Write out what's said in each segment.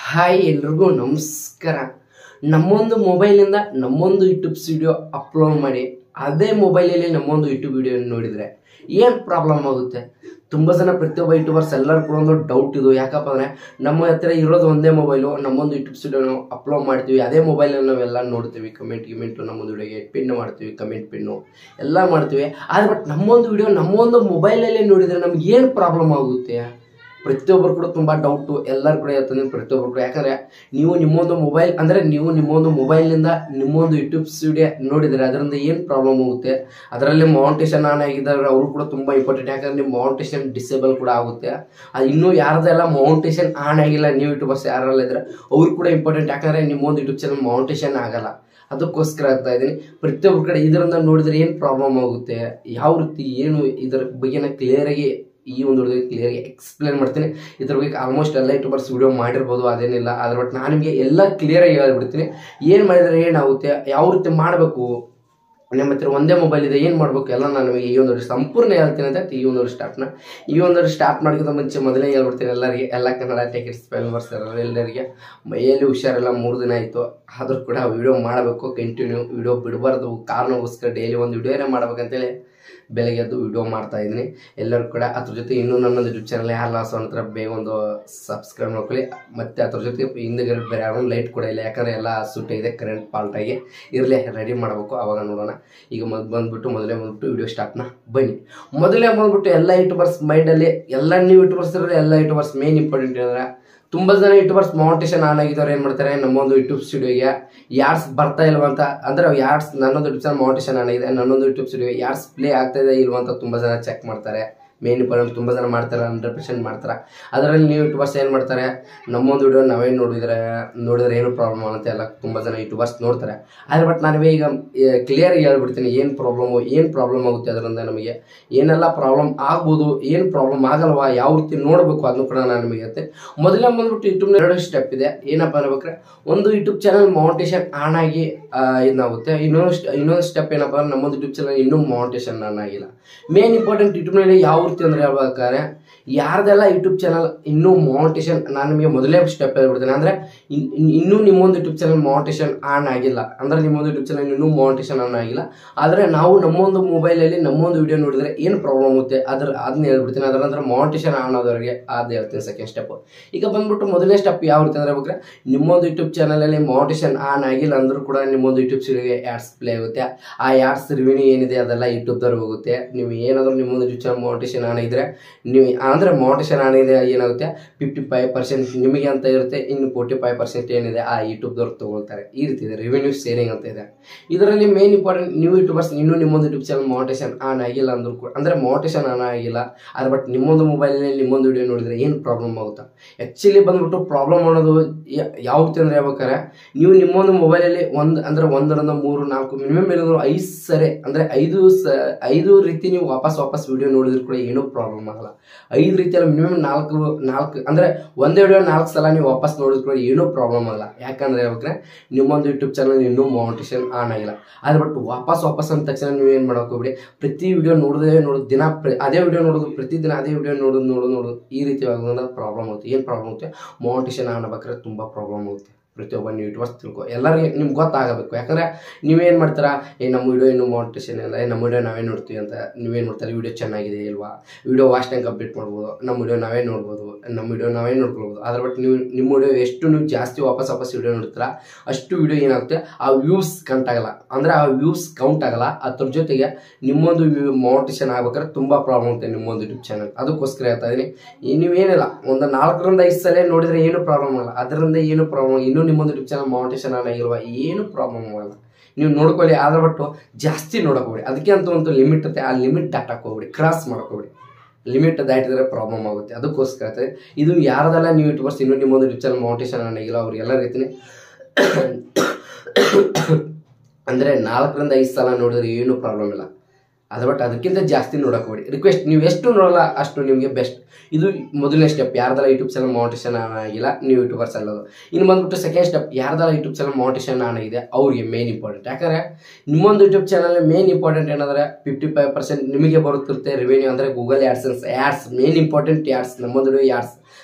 hi ಎಲ್ರಿಗೂ ನಮಸ್ಕಾರ ನಮ್ಮೊಂದು ಮೊಬೈಲಿಂದ ನಮ್ಮೊಂದು ಯೂಟ್ಯೂಬ್ ವಿಡಿಯೋ ಅಪ್ಲೋಡ್ ಮಾಡಿ ಅದೇ ಮೊಬೈಲಲ್ಲಿ ನಮ್ಮೊಂದು ಯೂಟ್ಯೂಬ್ ವಿಡಿಯೋ ನೋಡಿದರೆ ಏನು ಪ್ರಾಬ್ಲಮ್ ಆಗುತ್ತೆ ತುಂಬ ಜನ ಪ್ರತಿಯೊಬ್ಬ ಯೂಟ್ಯೂಬರ್ಸ್ ಎಲ್ಲರೂ ಕೂಡ ಒಂದು ಡೌಟ್ ಇದು ಯಾಕಪ್ಪ ಅಂದರೆ ನಮ್ಮ ಹತ್ರ ಇರೋದು ಒಂದೇ ಮೊಬೈಲು ನಮ್ಮೊಂದು ಯೂಟ್ಯೂಬ್ ಸ್ಟುಡಿಯೋ ಅಪ್ಲೋಡ್ ಮಾಡ್ತೀವಿ ಅದೇ ಮೊಬೈಲಲ್ಲಿ ನಾವೆಲ್ಲ ನೋಡ್ತೀವಿ ಕಮೆಂಟ್ ಗಿಮೆಂಟು ನಮ್ಮೊಂದು ವಿಡಿಯೋಗೆ ಪಿನ್ ಮಾಡ್ತೀವಿ ಕಮೆಂಟ್ ಪಿನ್ನು ಎಲ್ಲ ಮಾಡ್ತೀವಿ ಆದರೆ ಬಟ್ ನಮ್ಮೊಂದು ವಿಡಿಯೋ ನಮ್ಮೊಂದು ಮೊಬೈಲಲ್ಲೇ ನೋಡಿದರೆ ನಮ್ಗೆ ಏನು ಪ್ರಾಬ್ಲಮ್ ಆಗುತ್ತೆ ಪ್ರತಿಯೊಬ್ಬರು ಕೂಡ ತುಂಬ ಡೌಟು ಎಲ್ಲರೂ ಕೂಡ ಹೇಳ್ತೀನಿ ಪ್ರತಿಯೊಬ್ಬರು ಕೂಡ ಯಾಕಂದರೆ ನೀವು ನಿಮ್ಮೊಂದು ಮೊಬೈಲ್ ಅಂದರೆ ನೀವು ನಿಮ್ಮೊಂದು ಮೊಬೈಲ್ನಿಂದ ನಿಮ್ಮೊಂದು ಯೂಟ್ಯೂಬ್ ವಿಡಿಯೋ ನೋಡಿದರೆ ಅದರಿಂದ ಏನು ಪ್ರಾಬ್ಲಮ್ ಆಗುತ್ತೆ ಅದರಲ್ಲಿ ಮೌಂಟೇಶನ್ ಆನ್ ಆಗಿದ್ದಾರೆ ಅವರು ಕೂಡ ತುಂಬ ಇಂಪಾರ್ಟೆಂಟ್ ಯಾಕಂದರೆ ನಿಮ್ಮ ಮೌಂಟೇಶನ್ ಡಿಸೇಬಲ್ ಕೂಡ ಆಗುತ್ತೆ ಅದು ಇನ್ನೂ ಯಾರ್ದೆಲ್ಲ ಮೌಂಟೇಶನ್ ಆನ್ ಆಗಿಲ್ಲ ನೀವು ಯೂಟ್ಯೂಬರ್ಸ್ ಯಾರೆಲ್ಲ ಇದ್ರೆ ಅವ್ರು ಕೂಡ ಇಂಪಾರ್ಟೆಂಟ್ ಯಾಕಂದರೆ ನಿಮ್ಮೊಂದು ಯೂಟ್ಯೂಬ್ ಚಾನಲ್ ಮೌಂಟೇಶನ್ ಆಗಲ್ಲ ಅದಕ್ಕೋಸ್ಕರ ಆಗ್ತಾ ಇದ್ದೀನಿ ಪ್ರತಿಯೊಬ್ಬರ ಕಡೆ ಇದರಿಂದ ನೋಡಿದ್ರೆ ಏನು ಪ್ರಾಬ್ಲಮ್ ಆಗುತ್ತೆ ಯಾವ ರೀತಿ ಏನು ಇದರ ಬಗ್ಗೆನ ಕ್ಲಿಯರಾಗಿ ಈ ಒಂದು ವಿಡಿಯೋ ಕ್ಲಿಯರ್ ಎಕ್ಸ್ಪ್ಲೇನ್ ಮಾಡ್ತೀನಿ ಇದ್ರ ಬಗ್ಗೆ ಆಲ್ಮೋಸ್ಟ್ ಎಲ್ಲ ಯೂಟ್ಯೂಬರ್ಸ್ ವಿಡಿಯೋ ಮಾಡಿರ್ಬೋದು ಅದೇನಿಲ್ಲ ಅದ್ರ ಬಟ್ ನಾನು ನಿಮಗೆ ಎಲ್ಲ ಕ್ಲಿಯರಾಗಿ ಹೇಳ್ಬಿಡ್ತೀನಿ ಏನು ಮಾಡಿದರೆ ಏನಾಗುತ್ತೆ ಯಾವ ರೀತಿ ಮಾಡಬೇಕು ನಮ್ಮ ಹತ್ರ ಒಂದೇ ಮೊಬೈಲ್ ಇದೆ ಏನು ಮಾಡಬೇಕು ಎಲ್ಲ ನಾನು ನಿಮಗೆ ಈ ಒಂದು ಸಂಪೂರ್ಣ ಹೇಳ್ತೀನಿ ಅಂತ ಈ ಒಂದು ಸ್ಟಾರ್ಟ್ನ ಈ ಒಂದು ಸ್ಟಾರ್ಟ್ ಮಾಡೋಕ್ಕಿಂತ ಮುಂಚೆ ಮೊದಲೇ ಹೇಳ್ಬಿಡ್ತೀನಿ ಎಲ್ಲರಿಗೆ ಎಲ್ಲ ಕನ್ನಡ ಟಿಕೆಟ್ಸ್ ಫೇಮರ್ಸ್ ಎಲ್ಲರಿಗೆ ಮೈಯಲ್ಲಿ ಹುಷಾರಿಲ್ಲ ಮೂರು ದಿನ ಆಯಿತು ಆದರೂ ಕೂಡ ವಿಡಿಯೋ ಮಾಡಬೇಕು ಕಂಟಿನ್ಯೂ ವಿಡಿಯೋ ಬಿಡಬಾರ್ದು ಕಾರಣಕ್ಕೋಸ್ಕರ ಡೈಲಿ ಒಂದು ವಿಡಿಯೋನೇ ಮಾಡ್ಬೇಕಂತೇಳಿ ಬೆಳಗ್ಗೆ ಎದ್ದು ವಿಡಿಯೋ ಮಾಡ್ತಾ ಇದ್ದೀನಿ ಎಲ್ಲರೂ ಕೂಡ ಅದ್ರ ಜೊತೆ ಇನ್ನೂ ನನ್ನೊಂದು ಯೂಟ್ಯೂಬ್ ಚಾನಲ್ ಯಾರು ಲಾಸ್ ಹತ್ರ ಬೇಗ ಒಂದು ಸಬ್ಸ್ಕ್ರೈಬ್ ಮಾಡ್ಕೊಳ್ಳಿ ಮತ್ತೆ ಅದ್ರ ಜೊತೆ ಹಿಂದೆ ಬೇರೆ ಯಾರು ಲೈಟ್ ಕೂಡ ಇಲ್ಲ ಯಾಕಂದರೆ ಎಲ್ಲ ಸುಟ್ಟ ಇದೆ ಕರೆಂಟ್ ಫಾಲ್ಟಾಗಿ ಇರಲಿ ರೆಡಿ ಮಾಡಬೇಕು ಅವಾಗ ನೋಡೋಣ ಈಗ ಮೊದ್ ಬಂದ್ಬಿಟ್ಟು ಮೊದಲೇ ಬಂದ್ಬಿಟ್ಟು ವಿಡಿಯೋ ಸ್ಟಾರ್ಟ್ನ ಬನ್ನಿ ಮೊದಲೇ ಬಂದ್ಬಿಟ್ಟು ಎಲ್ಲ ಯೂಟ್ಯೂಬರ್ಸ್ ಮೈಂಡಲ್ಲಿ ಎಲ್ಲ ನೀವು ಯೂಟ್ಯೂಬರ್ಸ್ ಇರೋದು ಎಲ್ಲ ಯೂಟ್ಯೂಬರ್ಸ್ ಮೇನ್ ಇಂಪಾರ್ಟೆಂಟ್ ಏನಂದ್ರೆ ತುಂಬ ಜನ ಯೂಟ್ಯೂಬರ್ಸ್ ಮೌಂಟೇಶನ್ ಆನ್ ಆಗಿದ್ದವ್ರು ಏನು ಮಾಡ್ತಾರೆ ನಮ್ಮೊಂದು ಯೂಟ್ಯೂಬ್ ಸ್ಟುಡಿಯೋಗೆ ಯಾರ್ಸ್ ಬರ್ತಾ ಇಲ್ವಾ ಅಂತ ಅಂದರೆ ಯಾರ್ಸ್ ನನ್ನೊಂದು ಯೂಟ್ಯೂಬ್ ಚಾನಲ್ ಮೌಂಟೇಶನ್ ಆನ್ ಆಗಿದೆ ನನ್ನೊಂದು ಯೂಟ್ಯೂಬ್ ಸ್ಟುಡಿಯೋ ಯಾರ್ಸ್ ಪ್ಲೇ ಆಗ್ತಾ ಇದೆ ಇಲ್ವಾ ಅಂತ ತುಂಬ ಜನ ಚೆಕ್ ಮಾಡ್ತಾರೆ ಮೇನ್ ಇಂಪಾರ್ಟೆಂಟ್ ತುಂಬ ಜನ ಮಾಡ್ತಾರೆ ಹಂಡ್ರೆಡ್ ಪರ್ಸೆಂಟ್ ಮಾಡ್ತಾರೆ ಅದರಲ್ಲಿ ನೀವು ಯೂಟ್ಯೂಬರ್ಸ್ ಏನು ಮಾಡ್ತಾರೆ ನಮ್ಮೊಂದು ವಿಡಿಯೋ ನಾವೇ ನೋಡಿದರೆ ನೋಡಿದ್ರೆ ಏನು ಪ್ರಾಬ್ಲಮ್ ಅಂತ ಎಲ್ಲ ತುಂಬ ಜನ ಯೂಟ್ಯೂಬರ್ಸ್ ನೋಡ್ತಾರೆ ಆದರೆ ಬಟ್ ನಾನು ಈಗ ಕ್ಲಿಯರ್ ಹೇಳ್ಬಿಡ್ತೀನಿ ಏನು ಪ್ರಾಬ್ಲಮು ಏನು ಪ್ರಾಬ್ಲಮ್ ಆಗುತ್ತೆ ಅದರಿಂದ ನಮಗೆ ಏನೆಲ್ಲ ಪ್ರಾಬ್ಲಮ್ ಆಗ್ಬೋದು ಏನು ಪ್ರಾಬ್ಲಮ್ ಆಗಲ್ವಾ ಯಾವ ರೀತಿ ನೋಡಬೇಕು ಅದನ್ನು ಕೂಡ ನಾನು ನಿಮಗೆ ಹೇಳ್ತೀನಿ ಮೊದಲೇ ಬಂದ್ಬಿಟ್ಟು ಯೂಟ್ಯೂಬ್ನ ಎರಡು ಸ್ಟೆಪ್ ಇದೆ ಏನಪ್ಪ ಅನ್ಬೇಕ್ರೆ ಒಂದು ಯೂಟ್ಯೂಬ್ ಚಾನಲ್ ಮೌಂಟೇಶನ್ ಆನ್ ಆಗಿ ಆ, ಇದಾಗುತ್ತೆ ಇನ್ನೊಂದು ಸ್ಟ್- ಇನ್ನೊಂದು ಸ್ಟೆಪ್ ಏನಪ್ಪ ಅಂದ್ರೆ ನಮ್ಮೊಂದು ಯೂಟ್ಯೂಬ್ ಚಾನಲ್ ಇನ್ನೂ ಮೌಂಟೇಶನ್ ಆನ್ ಆಗಿಲ್ಲ ಮೇನ್ ಇಂಪಾರ್ಟೆಂಟ್ ಯೂಟ್ಯೂಬ್ನಲ್ಲಿ ಯಾವ ರೀತಿ ಅಂದ್ರೆ ಹೇಳ್ಬೇಕಾದ್ರೆ ಯಾರ್ದೆಲ್ಲ ಯೂಟ್ಯೂಬ್ ಚಾನಲ್ ಇನ್ನೂ ಮೌಂಟೇಶನ್ ನಾನು ನಿಮಗೆ ಮೊದಲೇ ಸ್ಟೆಪ್ ಹೇಳ್ಬಿಡ್ತೇನೆ ಅಂದರೆ ಇನ್ನೂ ನಿಮ್ಮೊಂದು ಯೂಟ್ಯೂಬ್ ಚಾನಲ್ ಮೌಂಟೇಶನ್ ಆನ್ ಆಗಿಲ್ಲ ಅಂದರೆ ನಿಮ್ಮೊಂದು ಯೂಟ್ಯೂಬ್ ಚಾನಲ್ ಇನ್ನೂ ಮೌಂಟೇಶನ್ ಆನ್ ಆಗಿಲ್ಲ ಆದರೆ ನಾವು ನಮ್ಮೊಂದು ಮೊಬೈಲಲ್ಲಿ ನಮ್ಮೊಂದು ವಿಡಿಯೋ ನೋಡಿದ್ರೆ ಏನು ಪ್ರಾಬ್ಲಮ್ ಆಗುತ್ತೆ ಅದ್ರ ಅದನ್ನ ಹೇಳ್ಬಿಡ್ತೀನಿ ಅದರ ನಂತರ ಮೌಂಟೇಶನ್ ಆನ್ ಆದವರಿಗೆ ಅದು ಹೇಳ್ತೀನಿ ಸೆಕೆಂಡ್ ಸ್ಟೆಪ್ ಈಗ ಬಂದ್ಬಿಟ್ಟು ಮೊದಲನೇ ಸ್ಟೆಪ್ ಯಾವ ರೀತಿ ಅಂದ್ರೆ ಬೇಕಾದ್ರೆ ನಿಮ್ಮೊಂದು ಯೂಟ್ಯೂಬ್ ಚಾನಲಲ್ಲಿ ಮೌಂಟೇಶನ್ ಆನ್ ಆಗಿಲ್ಲ ಅಂದ್ರೂ ಕೂಡ ನಿಮ್ಮೊಂದು ಯೂಟ್ಯೂಬ್ ಚಾನಲ್ಗೆ ಆ್ಯಡ್ಸ್ ಪ್ಲೇ ಆಗುತ್ತೆ ಆ ಆ್ಯಡ್ಸ್ ರಿವ್ಯೂ ಏನಿದೆ ಅದೆಲ್ಲ ಯೂಟ್ಯೂಬ್ದವ್ರಿಗೆ ಹೋಗುತ್ತೆ ನೀವು ಏನಾದರೂ ನಿಮ್ಮೊಂದು ಯೂಟ್ಯೂಬ್ ಚಾನಲ್ ಮೌಂಟೇಶನ್ ಆನ್ ಇದ್ರೆ ನೀವು ಅಂದರೆ ಮೌಂಟೇಶನ್ ಆನ್ ಇದೆ ಏನಾಗುತ್ತೆ ಫಿಫ್ಟಿ ಫೈವ್ ಪರ್ಸೆಂಟ್ ನಿಮಗೆ ಅಂತ ಇರುತ್ತೆ ಇನ್ನು ಫೋರ್ಟಿ ಫೈವ್ ಪರ್ಸೆಂಟ್ ಏನಿದೆ ಆ ಯೂಟ್ಯೂಬ್ದವ್ರು ತಗೊಳ್ತಾರೆ ಈ ರೀತಿ ಇದೆ ರೆವಿನ್ಯೂ ಸೇರಿಂಗ್ ಅಂತ ಇದೆ ಇದರಲ್ಲಿ ಮೇನ್ ಇಂಪಾರ್ಟೆಂಟ್ ನ್ಯೂ ಯೂಟ್ಯೂಬರ್ಸ್ ಇನ್ನೂ ನಿಮ್ಮೊಂದು ಯೂಟ್ಯೂಬ್ ಚಾನಲ್ ಮೌಂಟೇಶನ್ ಆನ್ ಆಗಿಲ್ಲ ಅಂದ್ರೂ ಕೂಡ ಅಂದರೆ ಮೌಂಟೇಶನ್ ಆನ್ ಆಗಿಲ್ಲ ಅದು ಬಟ್ ನಿಮ್ಮೊಂದು ಮೊಬೈಲಲ್ಲಿ ನಿಮ್ಮೊಂದು ವಿಡಿಯೋ ನೋಡಿದ್ರೆ ಏನು ಪ್ರಾಬ್ಲಮ್ ಆಗುತ್ತೆ ಆ್ಯಕ್ಚುಲಿ ಬಂದ್ಬಿಟ್ಟು ಪ್ರಾಬ್ಲಮ್ ಅನ್ನೋದು ಯ- ಯಾವ ರೀತಿ ಅಂದ್ರೆ ಹೇಳ್ಬೇಕಾರೆ ನೀವು ನಿಮ್ಮೊಂದು ಮೊಬೈಲಲ್ಲಿ ಒಂದು ಅಂದರೆ ಒಂದರಿಂದ ಮೂರು ನಾಲ್ಕು ಮಿನಿಮಮ್ ಏನಾದ್ರು ಐದು ಸರಿ ಅಂದರೆ ಐದು ಸ ಐದು ರೀತಿ ನೀವು ವಾಪಸ್ ವಾಪಸ್ ವಿಡಿಯೋ ನೋಡಿದ್ರು ಕೂಡ ಏನೂ ಪ್ರಾಬ್ಲಮ್ ಆಗಲ್ಲ ಐದು ರೀತಿಯಲ್ಲಿ ಮಿನಿಮಮ್ ನಾಲ್ಕು ನಾಲ್ಕು ಅಂದರೆ ಒಂದೇ ವಿಡಿಯೋ ನಾಲ್ಕು ಸಲ ನೀವು ವಾಪಸ್ ನೋಡಿದ್ರು ಕೂಡ ಏನೂ ಪ್ರಾಬ್ಲಮ್ ಆಗಲ್ಲ ಯಾಕಂದ್ರೆ ಹೇಳ್ಬೇಕ್ರೆ ನಿಮ್ಮೊಂದು ಯೂಟ್ಯೂಬ್ ಚಾನಲ್ ಇನ್ನೂ ಮೌಂಟೇಶನ್ ಆನ್ ಆಗಿಲ್ಲ ಅದು ಬಟ್ ವಾಪಸ್ ವಾಪಸ್ ಅಂದ ತಕ್ಷಣ ನೀವು ಏನು ಮಾಡೋಕೆ ಹೋಗ್ಬಿಡಿ ಪ್ರತಿ ವಿಡಿಯೋ ನೋಡೋದೇ ನೋಡೋದು ದಿನ ಪ್ರ- ಅದೇ ವಿಡಿಯೋ ನೋಡೋದು ಪ್ರತಿದಿನ ಅದೇ ವಿಡಿಯೋ ನೋಡೋದು ನೋಡೋದು ನೋಡೋದು ಈ ರೀತಿ ಆಗೋದ್ರಿಂದ ಪ್ರಾಬ್ಲಮ್ ಆಗುತ್ತೆ ಏನು ಪ್ರಾಬ್ಲಮ್ ಆಗುತ್ತೆ ಮೌಂಟೇಶನ್ ಆನ್ ಆಗ್ಬೇಕಾದ್ರೆ ತುಂಬ ಪ್ರಾಬ್ಲಮ್ ಆಗುತ್ತೆ ಪ್ರತಿಯೊಬ್ಬ ನೀವು ಯೂಟ್ಯೂಬರ್ಸ್ ತಿಳ್ಕೊ ಎಲ್ಲರಿಗೆ ನಿಮ್ಗೆ ಗೊತ್ತಾಗಬೇಕು ಯಾಕಂದರೆ ನೀವೇನು ಮಾಡ್ತೀರಾ ಏ ನಮ್ಮ ವಿಡಿಯೋ ಇನ್ನೂ ಮೌಂಟೇಶನ್ ಇಲ್ಲ ಏ ನಮ್ಮ ವಿಡಿಯೋ ನಾವೇ ನೋಡ್ತೀವಿ ಅಂತ ನೀವೇನು ಮಾಡ್ತಾರೆ ವಿಡಿಯೋ ಚೆನ್ನಾಗಿದೆ ಇಲ್ವಾ ವಿಡಿಯೋ ವಾಚ್ ಟೈಮ್ ಕಂಪ್ಲೀಟ್ ಮಾಡ್ಬೋದು ನಮ್ಮ ವಿಡಿಯೋ ನಾವೇ ನೋಡ್ಬೋದು ನಮ್ಮ ವಿಡಿಯೋ ನಾವೇ ನೋಡ್ಕೊಳ್ಬೋದು ಅದ್ರ ಬಟ್ ನೀವು ನಿಮ್ಮ ವಿಡಿಯೋ ಎಷ್ಟು ನೀವು ಜಾಸ್ತಿ ವಾಪಸ್ ವಾಪಸ್ ವಿಡಿಯೋ ನೋಡ್ತೀರಾ ಅಷ್ಟು ವಿಡಿಯೋ ಏನಾಗುತ್ತೆ ಆ ವ್ಯೂಸ್ ಕೌಂಟ್ ಆಗಲ್ಲ ಅಂದರೆ ಆ ವ್ಯೂಸ್ ಕೌಂಟ್ ಆಗಲ್ಲ ಅದ್ರ ಜೊತೆಗೆ ನಿಮ್ಮೊಂದು ಮೌಂಟೇಶನ್ ಆಗ್ಬೇಕಾದ್ರೆ ತುಂಬ ಪ್ರಾಬ್ಲಮ್ ಆಗುತ್ತೆ ನಿಮ್ಮೊಂದು ಯೂಟ್ಯೂಬ್ ಚಾನಲ್ ಅದಕ್ಕೋಸ್ಕರ ಹೇಳ್ತಾ ಇದ್ದೀನಿ ಈ ನೀವೇನಿಲ್ಲ ಒಂದು ನಾಲ್ಕರಿಂದ ಐದು ಸಲ ನೋಡಿದ್ರೆ ಏನು ಪ್ರಾಬ್ಲಮ್ ಆಗಲ್ಲ ಅದರಿಂದ ಏನು ಪ್ರಾಬ್ಲಮ್ ಇನ್ನೂ ನಿಮ್ಮೊಂದು ಯೂಟ್ಯೂಬ್ ಚಾನಲ್ ಮೌಂಟೇಶನ್ ಆಗಿಲ್ವಾ ಏನು ಪ್ರಾಬ್ಲಮ್ ಆಗಲ್ಲ ನೀವು ನೋಡ್ಕೊಳ್ಳಿ ಆದ್ರೆ ಬಟ್ಟು ಜಾಸ್ತಿ ನೋಡಕ್ ಹೋಗ್ಬೇಡಿ ಅದಕ್ಕೆ ಅಂತ ಒಂದು ಲಿಮಿಟ್ ಇರುತ್ತೆ ಆ ಲಿಮಿಟ್ ದಾಟಕ್ಕೆ ಹೋಗ್ಬೇಡಿ ಕ್ರಾಸ್ ಮಾಡಕ್ ಹೋಗ್ಬೇಡಿ ಲಿಮಿಟ್ ದಾಟಿದ್ರೆ ಪ್ರಾಬ್ಲಮ್ ಆಗುತ್ತೆ ಅದಕ್ಕೋಸ್ಕರ ಹೇಳ್ತಾರೆ ಇದು ಯಾರದೆಲ್ಲ ನೀವು ಯೂಟ್ಯೂಬರ್ಸ್ ಇನ್ನೂ ನಿಮ್ಮೊಂದು ಯೂಟ್ಯೂಬ್ ಚಾನಲ್ ಮೌಂಟೇಶನ್ ಆಗಿಲ್ಲ ಅವ್ರಿಗೆಲ್ಲ ರೀತಿನೇ ಅಂದರೆ ನಾಲ್ಕರಿಂದ ಐದು ಸಲ ನೋಡಿದ್ರೆ ಏನೂ ಪ್ರಾಬ್ಲಮ್ ಇಲ್ಲ ಅದು ಬಟ್ ಅದಕ್ಕಿಂತ ಜಾಸ್ತಿ ನೋಡಕ್ಕೆ ಹೋಗಿ ರಿಕ್ವೆಸ್ಟ್ ನೀವು ಎಷ್ಟು ನೋಡಲ್ಲ ಅಷ್ಟು ನಿಮಗೆ ಬೆಸ್ಟ್ ಇದು ಮೊದಲನೇ ಸ್ಟೆಪ್ ಯಾರ್ದೆಲ್ಲ ಯೂಟ್ಯೂಬ್ ಚಾನಲ್ ಮೌಂಟೇಶನ್ ಆನ್ ಆಗಿಲ್ಲ ನೀವು ಯೂಟ್ಯೂಬರ್ಸ್ ಅಲ್ಲದು ಇನ್ನು ಬಂದ್ಬಿಟ್ಟು ಸೆಕೆಂಡ್ ಸ್ಟೆಪ್ ಯಾರ್ದೆಲ್ಲ ಯೂಟ್ಯೂಬ್ ಚಾನಲ್ ಮೌಂಟೇಶನ್ ಆನ್ ಆಗಿದೆ ಅವ್ರಿಗೆ ಮೇನ್ ಇಂಪಾರ್ಟೆಂಟ್ ಯಾಕಂದರೆ ನಿಮ್ಮೊಂದು ಯೂಟ್ಯೂಬ್ ಚಾನಲ್ ಮೇನ್ ಇಂಪಾರ್ಟೆಂಟ್ ಏನಂದರೆ ಫಿಫ್ಟಿ ಫೈವ್ ಪರ್ಸೆಂಟ್ ನಿಮಗೆ ಬರುತ್ತಿರುತ್ತೆ ರೆವೆನ್ಯೂ ಅಂದರೆ Google AdSense ads main important ads ನಮ್ಮದು ಆ್ಯಡ್ಸ್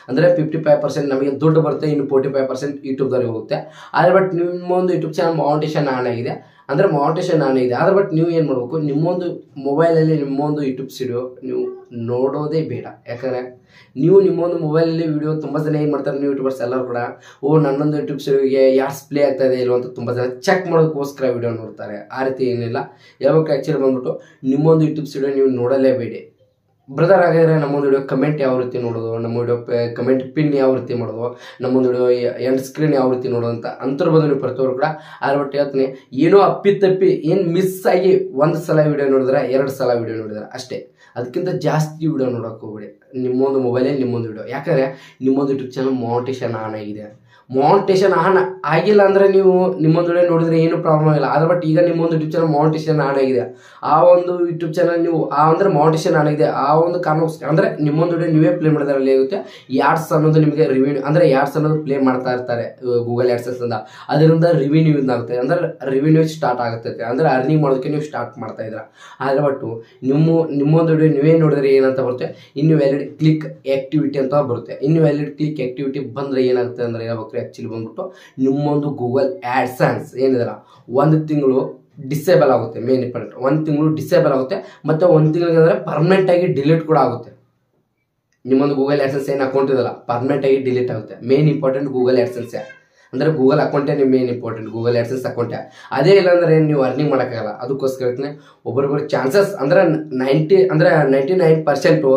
ಅಂದರೆ ಫಿಫ್ಟಿ ಫೈವ್ ಪರ್ಸೆಂಟ್ ನಮಗೆ ದುಡ್ಡು ಬರುತ್ತೆ ಇನ್ನು ಫೋರ್ಟಿ ಫೈವ್ ಪರ್ಸೆಂಟ್ ಯೂಟ್ಯೂಬ್ದವ್ರಿಗೆ ಹೋಗುತ್ತೆ ಆದರೆ ಬಟ್ ನಿಮ್ಮೊಂದು ಯೂಟ್ಯೂಬ್ ಚಾನಲ್ ಮೌಂಟೇಶನ್ ಆನ್ ಆಗಿದೆ ಅಂದರೆ ಮೌಂಟೇಶನ್ ಆನ್ ಇದೆ ಆದರೆ ಬಟ್ ನೀವು ಏನು ಮಾಡಬೇಕು ನಿಮ್ಮೊಂದು ಮೊಬೈಲಲ್ಲಿ ನಿಮ್ಮೊಂದು ಯೂಟ್ಯೂಬ್ ಸ್ಟುಡಿಯೋ ನೀವು ನೋಡೋದೇ ಬೇಡ ಯಾಕಂದರೆ ನೀವು ನಿಮ್ಮೊಂದು ಮೊಬೈಲಲ್ಲಿ ವಿಡಿಯೋ ತುಂಬ ಜನ ಏನು ಮಾಡ್ತಾರೆ ನೀವು ಯೂಟ್ಯೂಬರ್ಸ್ ಎಲ್ಲರೂ ಕೂಡ ಓ ನನ್ನೊಂದು ಯೂಟ್ಯೂಬ್ ಸ್ಟುಡಿಯೋಗೆ ಯಾರ್ಸ್ ಪ್ಲೇ ಆಗ್ತಾ ಇದೆ ಇಲ್ವ ಅಂತ ತುಂಬ ಜನ ಚೆಕ್ ಮಾಡೋದಕ್ಕೋಸ್ಕರ ವಿಡಿಯೋ ನೋಡ್ತಾರೆ ಆ ರೀತಿ ಏನಿಲ್ಲ ಯಾವಾಗ ಆ್ಯಕ್ಚುಲಿ ಬಂದ್ಬಿಟ್ಟು ನಿಮ್ಮೊಂದು ಯೂಟ್ಯೂಬ್ ಸ್ಟುಡಿಯೋ ನೀವು ನೋಡಲೇಬೇಡಿ ಬ್ರದರ್ ಆಗಿದ್ರೆ ನಮ್ಮೊಂದು ವಿಡಿಯೋ ಕಮೆಂಟ್ ಯಾವ ರೀತಿ ನೋಡೋದು ನಮ್ಮ ವಿಡಿಯೋ ಕಮೆಂಟ್ ಪಿನ್ ಯಾವ ರೀತಿ ಮಾಡೋದು ನಮ್ಮೊಂದು ವಿಡಿಯೋ ಎಂಡ್ ಸ್ಕ್ರೀನ್ ಯಾವ ರೀತಿ ನೋಡೋದು ಅಂತ ಅಂತರ್ ಬಂದು ನೀವು ಪ್ರತಿಯೊಬ್ಬರು ಕೂಡ ಆದ್ರೆ ಒಟ್ಟು ಹೇಳ್ತೀನಿ ಏನೋ ಅಪ್ಪಿತಪ್ಪಿ ಏನು ಮಿಸ್ ಆಗಿ ಒಂದು ಸಲ ವಿಡಿಯೋ ನೋಡಿದ್ರೆ ಎರಡು ಸಲ ವಿಡಿಯೋ ನೋಡಿದ್ರೆ ಅಷ್ಟೇ ಅದಕ್ಕಿಂತ ಜಾಸ್ತಿ ವಿಡಿಯೋ ನೋಡೋಕೆ ಹೋಗ್ಬೇಡಿ ನಿಮ್ಮೊಂದು ಮೊಬೈಲಲ್ಲಿ ನಿಮ್ಮೊಂದು ವಿಡಿಯೋ ಯಾಕಂದರೆ ನಿಮ್ಮೊಂದು ಯೂಟ್ಯೂಬ್ ಚಾನಲ್ ಮೌಂಟೇಶನ್ ಆನ್ ಆಗಿದೆ ಮೌಂಟೇಶನ್ ಆನ್ ಆಗಿಲ್ಲ ಅಂದರೆ ನೀವು ನಿಮ್ಮೊಂದು ವಿಡಿಯೋ ನೋಡಿದ್ರೆ ಏನು ಪ್ರಾಬ್ಲಮ್ ಇಲ್ಲ ಆದರೆ ಬಟ್ ಈಗ ನಿಮ್ಮೊಂದು ಯೂಟ್ಯೂಬ್ ಚಾನಲ್ ಮೌಂಟೇಶನ್ ಆನ್ ಆಗಿದೆ ಆ ಒಂದು ಯೂಟ್ಯೂಬ್ ಚಾನಲ್ ನೀವು ಆ ಅಂದರೆ ಮೌಂಟೇಶನ್ ಆನ್ ಆಗಿದೆ ಆ ಒಂದು ಕಾರಣಕ್ಕೋಸ್ಕರ ಅಂದರೆ ನಿಮ್ಮೊಂದು ವಿಡಿಯೋ ನೀವೇ ಪ್ಲೇ ಮಾಡಿದ್ರಲ್ಲಿ ಆಗುತ್ತೆ ಯಾಡ್ಸ್ ಅನ್ನೋದು ನಿಮಗೆ ರಿವ್ಯೂ ಅಂದರೆ ಯಾಡ್ಸ್ ಅನ್ನೋದು ಪ್ಲೇ ಮಾಡ್ತಾ ಇರ್ತಾರೆ ಗೂಗಲ್ ಆ್ಯಡ್ಸಸ್ ಅಂತ ಅದರಿಂದ ರಿವ್ಯೂನ್ಯೂ ಆಗುತ್ತೆ ಅಂದರೆ ರಿವ್ಯೂನ್ಯೂ ಸ್ಟಾರ್ಟ್ ಆಗುತ್ತೆ ಅಂದರೆ ಅರ್ನಿಂಗ್ ಮಾಡೋದಕ್ಕೆ ನೀವು ಸ್ಟಾರ್ಟ್ ಮಾಡ್ತಾ ಇದ್ದೀರಾ ಆದರೆ ಬಟ್ಟು ನಿಮ್ಮ ನಿಮ್ಮೊಂದು ವಿಡಿಯೋ ನೀವೇ ನೋಡಿದ್ರೆ ಏನಂತ ಬರುತ್ತೆ ಇನ್ನು ವ್ಯಾಲಿಡ್ ಕ್ಲಿಕ್ ಆಕ್ಟಿವಿಟಿ ಅಂತ ಬರುತ್ತೆ ಇನ್ನು ವ್ಯಾಲಿಡ್ ಕ್ಲಿಕ್ ಆಕ್ಟಿವಿಟಿ ಬಂದರೆ ಏನಾಗುತ್ತೆ ಅಂದರೆ ಹೇಳ್ಬೇಕು ಆ್ಯಕ್ಚುಲಿ ಬಂದ್ಬಿಟ್ಟು ನಿಮ್ಮೊಂದು ಗೂಗಲ್ ಆ್ಯಡ್ಸನ್ಸ್ ಏನಿದಲ್ಲ ಒಂದು ತಿಂಗಳು ಡಿಸೇಬಲ್ ಆಗುತ್ತೆ ಮೇನ್ ಇಂಪಾರ್ಟೆಂಟ್ ಒಂದು ತಿಂಗಳು ಡಿಸೇಬಲ್ ಆಗುತ್ತೆ ಮತ್ತು ಒಂದು ತಿಂಗಳಿಗೆ ಅಂದರೆ ಪರ್ಮನೆಂಟ್ ಆಗಿ ಡಿಲೀಟ್ ಕೂಡ ಆಗುತ್ತೆ ನಿಮ್ಮೊಂದು ಗೂಗಲ್ ಆ್ಯಡ್ಸನ್ಸ್ ಏನು ಅಕೌಂಟ್ ಇದಲ್ಲ ಪರ್ಮನೆಂಟ್ ಆಗಿ ಡಿಲೀಟ್ ಆಗುತ್ತೆ ಮೇನ್ ಇಂಪಾರ್ಟೆಂಟ್ ಗೂಗಲ್ ಆ್ಯಡ್ಸನ್ಸೇ ಅಂದರೆ ಗೂಗಲ್ ಅಕೌಂಟೇ ನಿಮ್ಮ ಮೇನ್ ಇಂಪಾರ್ಟೆಂಟ್ ಗೂಗಲ್ ಆ್ಯಡ್ಸನ್ಸ್ ಅಕೌಂಟೇ ಅದೇ ಇಲ್ಲ ಅಂದ್ರೆ ನೀವು ಅರ್ನಿಂಗ್ ಮಾಡೋಕ್ಕಾಗಲ್ಲ ಅದಕ್ಕೋಸ್ಕರ ಹೇಳ್ತೀನಿ ಒಬ್ಬರೊಬ್ಬರು ಚಾನ್ಸಸ್ ಅಂದರೆ ನೈಂಟಿ ಅಂದರೆ ನೈಂಟಿ ನೈನ್ ಪರ್ಸೆಂಟು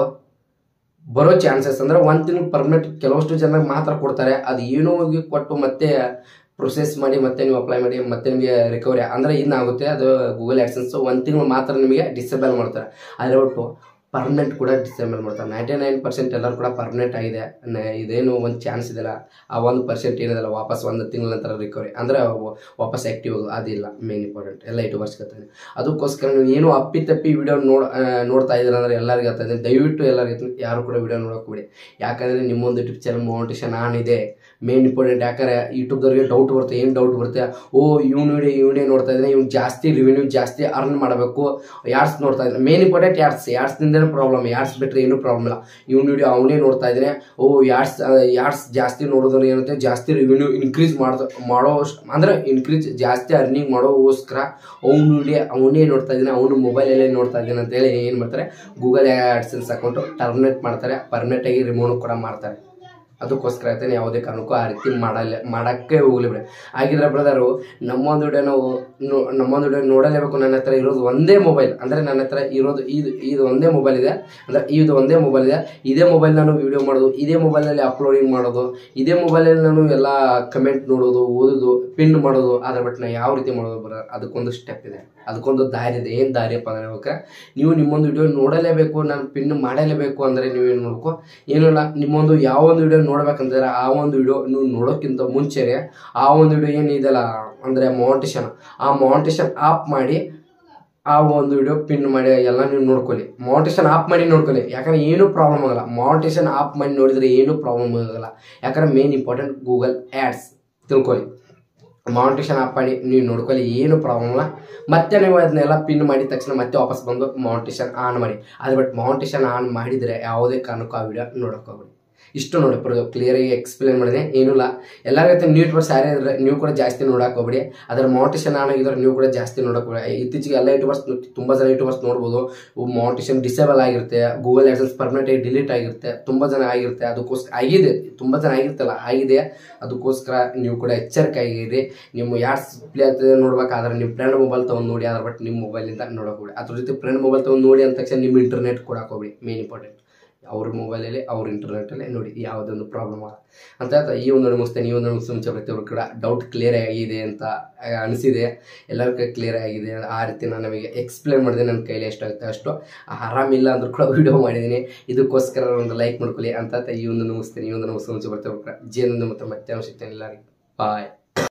ಬರೋ ಚಾನ್ಸಸ್ ಅಂದರೆ ಒಂದು ತಿಂಗಳು ಪರ್ಮನೆಂಟ್ ಕೆಲವಷ್ಟು ಜನಕ್ಕೆ ಮಾತ್ರ ಕೊಡ್ತಾರೆ ಅದು ಏನೋ ಹೋಗಿ ಕೊಟ್ಟು ಮತ್ತೆ ಪ್ರೊಸೆಸ್ ಮಾಡಿ ಮತ್ತೆ ನೀವು ಅಪ್ಲೈ ಮಾಡಿ ಮತ್ತೆ ನಿಮಗೆ ರಿಕವರಿ ಅಂದರೆ ಇನ್ನಾಗುತ್ತೆ ಅದು ಗೂಗಲ್ ಆ್ಯಡ್ಸನ್ಸ್ ಒಂದು ತಿಂಗಳು ಮಾತ್ರ ನಿಮಗೆ ಡಿಸೇಬಲ್ ಮಾಡ್ತಾರೆ ಆದರೆ ಒಟ್ಟು ಪರ್ಮನೆಂಟ್ ಕೂಡ ಡಿಸೇಬಲ್ ಮಾಡ್ತಾರೆ ನೈಂಟಿ ನೈನ್ ಪರ್ಸೆಂಟ್ ಎಲ್ಲರೂ ಕೂಡ ಪರ್ಮನೆಂಟ್ ಆಗಿದೆ ನ- ಇದೇನು ಒಂದು ಚಾನ್ಸ್ ಇದೆಲ್ಲ ಆ ಒಂದು ಪರ್ಸೆಂಟ್ ಏನಿದೆಲ್ಲ ವಾಪಸ್ ಒಂದು ತಿಂಗಳ ನಂತರ ರಿಕವರಿ ಅಂದರೆ ವಾಪಸ್ ಆ್ಯಕ್ಟಿವ್ ಅದಿಲ್ಲ ಮೇನ್ ಇಂಪಾರ್ಟೆಂಟ್ ಎಲ್ಲ ಇಟ್ಟು ಬರ್ಸ್ಕೊತಾನೆ ಅದಕ್ಕೋಸ್ಕರ ನೀವು ಏನು ಅಪ್ಪಿ ತಪ್ಪಿ ವಿಡಿಯೋ ನೋಡ್ ಆ, ನೋಡ್ತಾ ಇದ್ದೀರ ಅಂದರೆ ಎಲ್ಲರಿಗೂ ಆಗ್ತಾ ಇದೆ ದಯವಿಟ್ಟು ಎಲ್ಲರಿಗೂ ಯಾರು ಕೂಡ ವಿಡಿಯೋ ನೋಡೋಕೆ ಬಿಡಿ ಯಾಕಂದರೆ ನಿಮ್ಮೊಂದು ಯೂಟ್ಯೂಬ್ ಚಾನಲ್ ಮೌಂಟೇಶನ್ ಆನ್ ಇದೆ ಮೇನ್ ಇಂಪಾರ್ಟೆಂಟ್ ಯಾಕಂದರೆ ಯೂಟ್ಯೂಬ್ದವ್ರಿಗೆ ಡೌಟ್ ಬರುತ್ತೆ ಏನು ಡೌಟ್ ಬರುತ್ತೆ ಓ ಇವ್ನು ವಿಡಿಯೋ ಇವನೇ ನೋಡ್ತಾ ಇದ್ದಾನೆ ಇವ್ನು ಜಾಸ್ತಿ ರಿವೆನ್ಯೂ ಜಾಸ್ತಿ ಅರ್ನ್ ಮಾಡಬೇಕು ಯಾರ್ಸ್ ನೋಡ್ತಾ ಇದ್ದಾನೆ ಮೇನ್ ಇಂಪಾರ್ಟೆಂಟ್ ಯಾರ್ಸ್ ಯಾರ್ಸ್ನಿಂದನೇ ಪ್ರಾಬ್ಲಮ್ ಯಾರ್ಸ್ ಬಿಟ್ಟರೆ ಏನೂ ಪ್ರಾಬ್ಲಮ್ ಇಲ್ಲ ಇವ್ನ ವಿಡಿಯೋ ಅವನೇ ನೋಡ್ತಾ ಇದ್ದಾನೆ ಓ ಯಾರ್ಸ್ ಯಾರ್ಸ್ ಜಾಸ್ತಿ ನೋಡೋದ್ರೆ ಏನಂತೆ ಜಾಸ್ತಿ ರಿವೆನ್ಯೂ ಇನ್ಕ್ರೀಸ್ ಮಾಡ್ತಾ ಮಾಡೋ ಅಂದರೆ ಇನ್ಕ್ರೀಸ್ ಜಾಸ್ತಿ ಅರ್ನಿಂಗ್ ಮಾಡೋಗೋಸ್ಕರ ಅವ್ನು ವಿಡಿಯೋ ಅವನೇ ನೋಡ್ತಾ ಇದ್ದಾನೆ ಅವನು ಮೊಬೈಲಲ್ಲೇ ನೋಡ್ತಾ ಇದ್ದಾನೆ ಅಂತೇಳಿ ಏನು ಮಾಡ್ತಾರೆ ಗೂಗಲ್ ಆ್ಯಡ್ಸೆನ್ಸ್ ಅಕೌಂಟು ಟರ್ಮಿನೇಟ್ ಮಾಡ್ತಾರೆ ಪರ್ಮನೆಂಟಾಗಿ ರಿಮೂವ್ ಕೂಡ ಮಾಡ್ತಾರೆ ಅದಕ್ಕೋಸ್ಕರ ಆಯ್ತಾನೆ ಯಾವುದೇ ಕಾರಣಕ್ಕೂ ಆ ರೀತಿ ಮಾಡಲ್ಲ ಮಾಡೋಕ್ಕೆ ಹೋಗ್ಲಿ ಬಿಡಿ ಆಗಿದ್ರೆ ಬ್ರದರು ನಮ್ಮೊಂದು ವಿಡಿಯೋ ನಾವು ನೋ- ನಮ್ಮೊಂದು ವಿಡಿಯೋ ನೋಡಲೇಬೇಕು ನನ್ನ ಹತ್ರ ಇರೋದು ಒಂದೇ ಮೊಬೈಲ್ ಅಂದರೆ ನನ್ನ ಹತ್ರ ಇರೋದು ಇದು ಇದು ಒಂದೇ ಮೊಬೈಲ್ ಇದೆ ಅಂದರೆ ಇದು ಒಂದೇ ಮೊಬೈಲ್ ಇದೆ ಇದೇ ಮೊಬೈಲ್ ನಾನು ವಿಡಿಯೋ ಮಾಡೋದು ಇದೇ ಮೊಬೈಲಲ್ಲಿ ಅಪ್ಲೋಡಿಂಗ್ ಮಾಡೋದು ಇದೇ ಮೊಬೈಲಲ್ಲಿ ನಾನು ಎಲ್ಲ ಕಮೆಂಟ್ ನೋಡೋದು ಓದೋದು ಪಿನ್ ಮಾಡೋದು ಅದ್ರ ಬಟ್ ನಾ ಯಾವ ರೀತಿ ಮಾಡೋದು ಬರ ಅದಕ್ಕೊಂದು ಸ್ಟೆಪ್ ಇದೆ ಅದಕ್ಕೊಂದು ದಾರಿ ಇದೆ ಏನು ದಾರಿಯಪ್ಪ ಅಂದ್ರೆ ಹೇಳ್ಬೇಕಾರೆ ನೀವು ನಿಮ್ಮೊಂದು ವಿಡಿಯೋ ನೋಡಲೇಬೇಕು ನಾನು ಪಿನ್ ಮಾಡಲೇಬೇಕು ಅಂದರೆ ನೀವೇನು ಮಾಡಬೇಕು ಏನಿಲ್ಲ ನಿಮ್ಮೊಂದು ಯಾವ ಒಂದು ವಿಡಿಯೋ ನೋಡ್ಬೇಕಂತಂದ್ರೆ ಆ ಒಂದು ವಿಡಿಯೋ ನೀವು ನೋಡೋಕ್ಕಿಂತ ಮುಂಚೆನೆ ಆ ಒಂದು ವಿಡಿಯೋ ಏನಿದೆಯಲ್ಲ ಅಂದರೆ ಮೌಂಟೇಶನ್ ಆ ಮೌಂಟೇಶನ್ ಆಫ್ ಮಾಡಿ ಆ ಒಂದು ವಿಡಿಯೋ ಪಿನ್ ಮಾಡಿ ಎಲ್ಲ ನೀವು ನೋಡ್ಕೊಳ್ಳಿ ಮೌಂಟೇಶನ್ ಆಫ್ ಮಾಡಿ ನೋಡ್ಕೊಳ್ಳಿ ಯಾಕಂದ್ರೆ ಏನೂ ಪ್ರಾಬ್ಲಮ್ ಆಗಲ್ಲ ಮೌಂಟೇಶನ್ ಆಫ್ ಮಾಡಿ ನೋಡಿದ್ರೆ ಏನೂ ಪ್ರಾಬ್ಲಮ್ ಆಗಲ್ಲ ಯಾಕಂದ್ರೆ ಮೇನ್ ಇಂಪಾರ್ಟೆಂಟ್ ಗೂಗಲ್ ಆ್ಯಡ್ಸ್ ತಿಳ್ಕೊಳ್ಳಿ ಮೌಂಟೇಶನ್ ಆಫ್ ಮಾಡಿ ನೀವು ನೋಡ್ಕೊಳ್ಳಿ ಏನು ಪ್ರಾಬ್ಲಮ್ ಇಲ್ಲ ಮತ್ತೆ ನೀವು ಅದನ್ನೆಲ್ಲ ಪಿನ್ ಮಾಡಿದ ತಕ್ಷಣ ಮತ್ತೆ ವಾಪಸ್ ಬಂದು ಮೌಂಟೇಶನ್ ಆನ್ ಮಾಡಿ ಅದು ಬಟ್ ಮೌಂಟೇಶನ್ ಆನ್ ಮಾಡಿದರೆ ಯಾವುದೇ ಕಾರಣಕ್ಕೂ ಆ ವಿಡಿಯೋ ನೋಡೋಕೆ ಹೋಗ್ಬೇಡಿ ಇಷ್ಟು ನೋಡಿ ಕ್ಲಿಯರಾಗಿ ಎಕ್ಸ್ಪ್ಲೇನ್ ಮಾಡಿದೆ ಏನೂ ಇಲ್ಲ ಎಲ್ಲರಿಗೂ ನೀಟ್ ಬರ್ಸ್ ಯಾರೇ ಇದ್ರೆ ನೀವು ಕೂಡ ಜಾಸ್ತಿ ನೋಡಕ್ಕೆ ಹೋಗ್ಬೇಡಿ ಅದರ ಮೌಂಟೇಶನ್ ಆನ್ ಆಗಿದ್ರೆ ನೀವು ಕೂಡ ಜಾಸ್ತಿ ನೋಡಕ್ಕೆ ಹೋಗ್ಬೇಡಿ ಇತ್ತೀಚೆಗೆ ಎಲ್ಲ ಯೂಟ್ಯೂಬರ್ಸ್ ತುಂಬ ಜನ ಯೂಟ್ಯೂಬರ್ಸ್ ನೋಡ್ಬೋದು ಮೌಂಟೇಶನ್ ಡಿಸೇಬಲ್ ಆಗಿರುತ್ತೆ ಗೂಗಲ್ ಆ್ಯಡ್ಸನ್ಸ್ ಪರ್ಮನೆಂಟ್ ಆಗಿ ಡಿಲೀಟ್ ಆಗಿರುತ್ತೆ ತುಂಬ ಜನ ಆಗಿರುತ್ತೆ ಅದಕ್ಕೋಸ್ಕರ ಆಗಿದೆ ತುಂಬ ಜನ ಆಗಿರ್ತಲ್ಲ ಆಗಿದೆ ಅದಕ್ಕೋಸ್ಕರ ನೀವು ಕೂಡ ಎಚ್ಚರಿಕೆ ಆಗಿರಿ ನಿಮ್ಮ ಯಾರ್ಸ್ ಪ್ಲೇ ಆಗ್ತದೆ ನೋಡ್ಬೇಕಾದ್ರೆ ನಿಮ್ಮ ಫ್ರೆಂಡ್ ಮೊಬೈಲ್ ತೊಗೊಂಡು ನೋಡಿ ಅದ್ರ ಬಟ್ ನಿಮ್ಮ ಮೊಬೈಲಿಂದ ನೋಡಕ್ಕೆ ಹೋಗ್ಬೇಡಿ ಅದ್ರ ಜೊತೆ ಫ್ರೆಂಡ್ ಮೊಬೈಲ್ ತೊಗೊಂಡು ನೋಡಿ ಅಂದ ತಕ್ಷಣ ನಿಮ್ಮ ಇಂಟರ್ನೆಟ್ ಕೊಡಕ್ಕೆ ಹೋಗ್ಬೇಡಿ ಮೇನ್ ಇಂಪಾರ್ಟೆಂಟ್ ಅವ್ರ ಮೊಬೈಲಲ್ಲಿ ಅವ್ರ ಇಂಟರ್ನೆಟಲ್ಲೇ ನೋಡಿ ಯಾವುದೊಂದು ಪ್ರಾಬ್ಲಮ್ ಆಗಲ್ಲ ಅಂತ ಹೇಳ್ತಾ ಈ ಒಂದು ಮುಗಿಸ್ತೇನೆ ಈ ಒಂದು ಮುಗಿಸ್ ಮುಂಚೆ ಪ್ರತಿಯೊಬ್ಬರು ಕೂಡ ಡೌಟ್ ಕ್ಲಿಯರ್ ಆಗಿದೆ ಅಂತ ಆ, ಅನಿಸಿದೆ ಎಲ್ಲರಿಗೂ ಕ್ಲಿಯರ್ ಆಗಿದೆ ಆ ರೀತಿ ನಾನು ನಮಗೆ ಎಕ್ಸ್ಪ್ಲೇನ್ ಮಾಡಿದೆ ನನ್ನ ಕೈಲಿ ಎಷ್ಟಾಗುತ್ತೆ ಅಷ್ಟು ಆರಾಮಿಲ್ಲ ಅಂದ್ರೂ ಕೂಡ ವಿಡಿಯೋ ಮಾಡಿದ್ದೀನಿ ಇದಕ್ಕೋಸ್ಕರ ಒಂದು ಲೈಕ್ ಮಾಡ್ಕೊಳ್ಳಿ ಅಂತ ಹೇಳ್ತಾ ಈ ಒಂದು ಮುಗಿಸ್ತೇನೆ ಈ ಒಂದು ಮುಗಿಸ್ ಮುಂಚೆ ಪ್ರತಿಯೊಬ್ಬರು ಕೂಡ ಜೀವನದ ಮತ್ತು ಮತ್ತೆ ಸಿಗ್ತೇನೆ ಎಲ್ಲರಿಗೂ ಬಾಯ್